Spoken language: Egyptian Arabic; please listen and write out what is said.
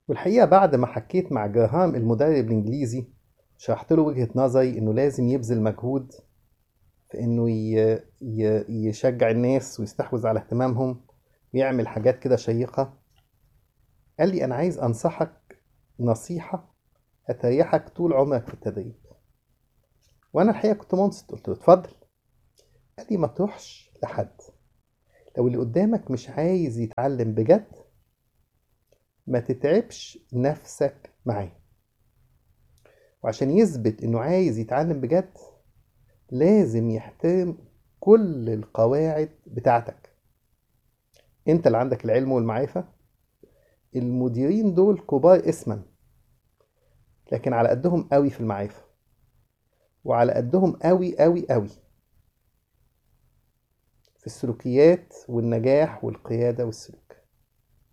والحقيقة بعد ما حكيت مع جراهام المدرب الإنجليزي شرحت له وجهة نظري إنه لازم يبذل مجهود في إنه ي... ي... يشجع الناس ويستحوذ على اهتمامهم ويعمل حاجات كده شيقة قال لي أنا عايز أنصحك نصيحة هتريحك طول عمرك في التدريب وأنا الحقيقة كنت منصت قلت له اتفضل قال لي ما تروحش لحد لو اللي قدامك مش عايز يتعلم بجد ما تتعبش نفسك معاه وعشان يثبت انه عايز يتعلم بجد لازم يحترم كل القواعد بتاعتك انت اللي عندك العلم والمعرفة المديرين دول كبار اسما لكن على قدهم قوي في المعرفة وعلى قدهم قوي قوي قوي في السلوكيات والنجاح والقيادة والسلوك